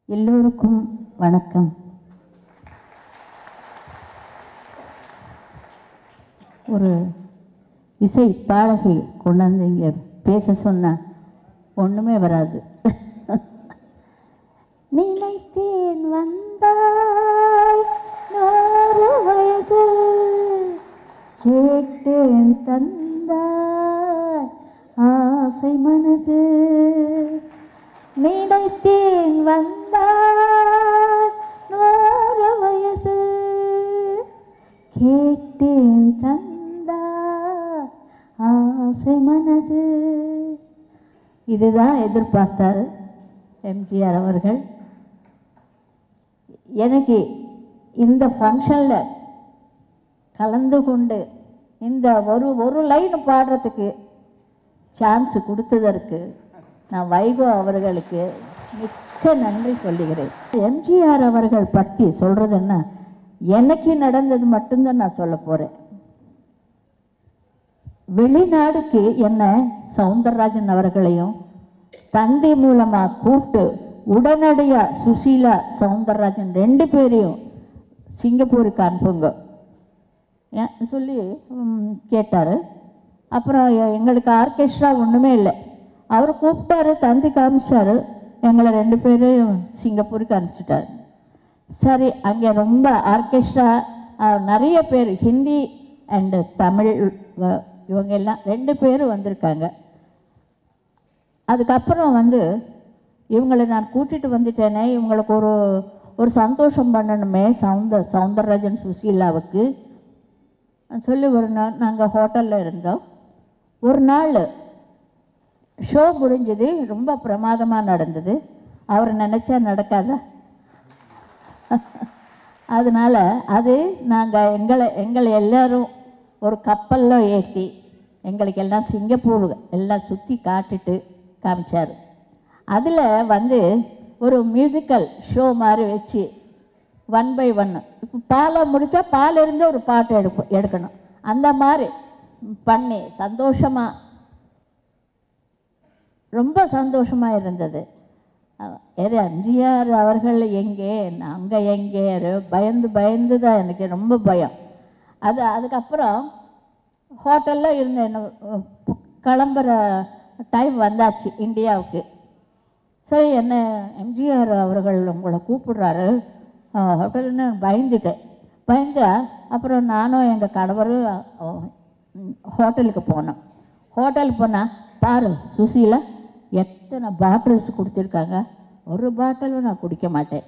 எல்லோருக்கும் வணக்கம் ஒரு இசை பாடகி கொண்டாந்து இங்கே பேச சொன்னா ஒன்றுமே வராது நினைத்தேன் வந்தாய் நூறு வயது கேட்டேன் தந்தாய் ஆசை மனது நினைத்தேன் வந்தாய் நூறு வயசு கேட்டேன் தந்தாய் ஆசை மனது இதுதான் எதிர்பார்த்தாரு எம்ஜிஆர் அவர்கள் எனக்கு இந்த ஃபங்க்ஷனில் கலந்து கொண்டு இந்த ஒரு ஒரு லைன் பாடுறதுக்கு சான்ஸ் கொடுத்ததற்கு நான் வைகோ அவர்களுக்கு மிக்க நன்றி சொல்லுகிறேன் எம்ஜிஆர் அவர்கள் பற்றி சொல்கிறது என்ன எனக்கு நடந்தது மட்டும்தான் நான் சொல்ல போகிறேன் வெளிநாடுக்கு என்ன சவுந்தரராஜன் அவர்களையும் தந்தை மூலமாக கூப்பிட்டு உடனடியாக சுசீலா சவுந்தரராஜன் ரெண்டு பேரையும் சிங்கப்பூருக்கு அனுப்புங்க ஏன் சொல்லி கேட்டார் அப்புறம் எ- எங்களுக்கு ஆர்கெஸ்ட்ரா ஒன்றுமே இல்லை அவர் கூப்பிட்டாரு தந்தி காமிச்சாரு எங்களை ரெண்டு பேரையும் சிங்கப்பூருக்கு அனுப்பிச்சிட்டாரு சரி அங்கே ரொம்ப ஆர்கெஸ்ட்ரா அஹ், நிறைய பேர் ஹிந்தி அண்டு தமிழ் வ- இவங்க எல்லாம் ரெண்டு பேரும் வந்திருக்காங்க அதுக்கப்புறம் வந்து இவங்களை நான் கூட்டிட்டு வந்துட்டேனே இவங்களுக்கு ஒரு ஒரு சந்தோஷம் பண்ணணுமே சவுந்த சவுந்தரராஜன் சுசீலாவுக்கு சொல்லி ஒரு நாள் நாங்கள் ஹோட்டலில் இருந்தோம் ஒரு நாள் ஷோ முடிஞ்சது ரொம்ப பிரமாதமாக நடந்தது அவர் நினச்சா நடக்காதா அதனால் அது நாங்கள் எங்களை எங்களை எல்லாரும் ஒரு கப்பலில் ஏற்றி எங்களுக்கு எல்லாம் சிங்கப்பூர் எல்லாம் சுற்றி காட்டிட்டு காமிச்சார் அதில் வந்து ஒரு மியூசிக்கல் ஷோ மாதிரி வச்சு ஒன் பை ஒன்று இப்போ பாலை முடித்தா பால் இருந்து ஒரு பாட்டு எடுப்பு எடுக்கணும் அந்த மாதிரி பண்ணி சந்தோஷமாக ரொம்ப சந்தோஷமாக இருந்தது ஏறு எம்ஜிஆர் அவர்கள் எங்கே அங்கே எங்கே பயந்து பயந்து தான் எனக்கு ரொம்ப பயம் அது அதுக்கப்புறம் ஹோட்டலில் இருந்த என்ன கிளம்புற டைம் வந்தாச்சு இந்தியாவுக்கு சரி என்ன எம்ஜிஆர் அவர்கள் உங்களை கூப்பிடுறாரு ஹோட்டல்னு பயந்துட்டேன் பயந்தா அப்புறம் நானும் எங்கள் கணவரும் அஹ், ம், ஹோட்டலுக்கு போனோம் ஹோட்டலுக்கு போனால் பாரு சுசீலா எத்தனை பாட்டில்ஸ் கொடுத்துருக்காங்க ஒரு பாட்டிலும் நான் குடிக்க மாட்டேன்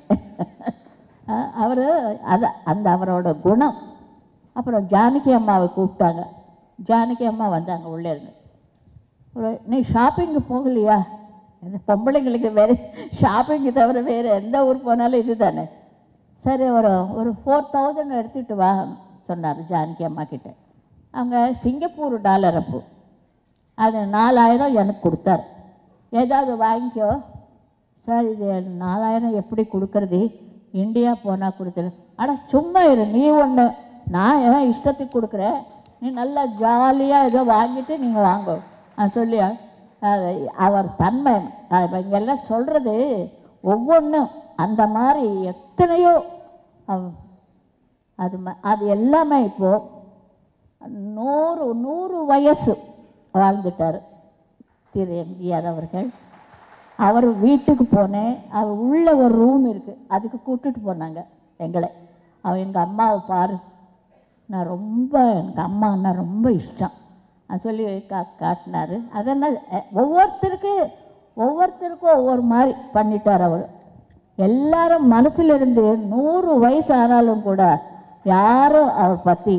அவர் அது அந்த அவரோட குணம் அப்புறம் ஜானகி அம்மாவை கூப்பிட்டாங்க ஜானகி அம்மா வந்தாங்க உள்ளே இருந்து ஒரு நீ ஷாப்பிங்கு போகலையா இந்த பொம்பளைங்களுக்கு வேறு ஷாப்பிங்கு தவிர வேறு எந்த ஊர் போனாலும் இது தானே சரி ஒரு ஒரு ஃபோர் தௌசண்ட் எடுத்துகிட்டு வா சொன்னார் ஜானகி அம்மா கிட்ட அவங்க சிங்கப்பூர் டாலர் அப்போ அது நாலாயிரம் எனக்கு கொடுத்தாரு ஏதாவது வாங்கிக்கோ சார் இது நாலாயிரம் எப்படி கொடுக்கறது இந்தியா போனால் கொடுத்துரு அட சும்மா இரு நீ ஒன்று நான் ஏதோ இஷ்டத்துக்கு கொடுக்குறேன் நீ நல்லா ஜாலியாக ஏதோ வாங்கிட்டு நீங்கள் வாங்க நான் சொல்லி அது அவர் தன்மை அது இங்கெல்லாம் சொல்கிறது ஒவ்வொன்றும் அந்த மாதிரி எத்தனையோ அவ- அது ம- அது எல்லாமே இப்போது நூறு நூறு வயசு வாழ்ந்துட்டார் திரு எம்ஜிஆர் அவர்கள் அவர் வீட்டுக்கு போனேன் அவர் உள்ள ஒரு ரூம் இருக்குது அதுக்கு கூட்டிட்டு போனாங்க எங்களை அவன் எங்கள் அம்மாவை பாரு நான் ரொம்ப எனக்கு அம்மான்னா ரொம்ப இஷ்டம் அது சொல்லி கா காட்டினாரு அதெல்லாம் அஹ், ஒவ்வொருத்தருக்கு ஒவ்வொருத்தருக்கும் ஒவ்வொரு மாதிரி பண்ணிட்டார் அவர் எல்லாரும் மனசுல இருந்து நூறு வயசு ஆனாலும் கூட யாரும் அவர் பற்றி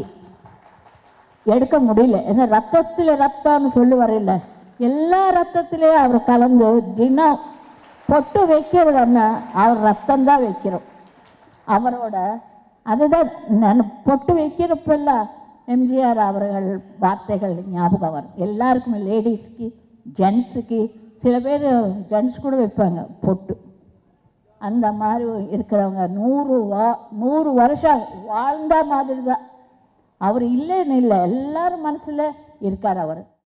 எடுக்க முடியல ஏன்னா ரத்தத்தில் ரத்தம்னு சொல்லி வரையில எல்லா ரத்தத்திலையும் அவர் கலந்து தினம் பொட்டு வைக்கிறதுன்னா அவர் ரத்தம் தான் வைக்கிறோம் அவரோட அதுதான் நான் பொட்டு வைக்கிறப்பெல்லாம் எம்ஜிஆர் அவர்கள் வார்த்தைகள் ஞாபகம் வரும் எல்லாருக்குமே லேடிஸ்க்கு ஜென்ஸுக்கு சில பேர் ஜென்ஸ் கூட வைப்பாங்க பொட்டு அந்த மாதிரி இருக்கிறவங்க நூறு வா நூறு வருஷம் வாழ்ந்த மாதிரி தான் அவர் இல்லைன்னு இல்லை எல்லாரும் மனசில் இருக்கார் அவர்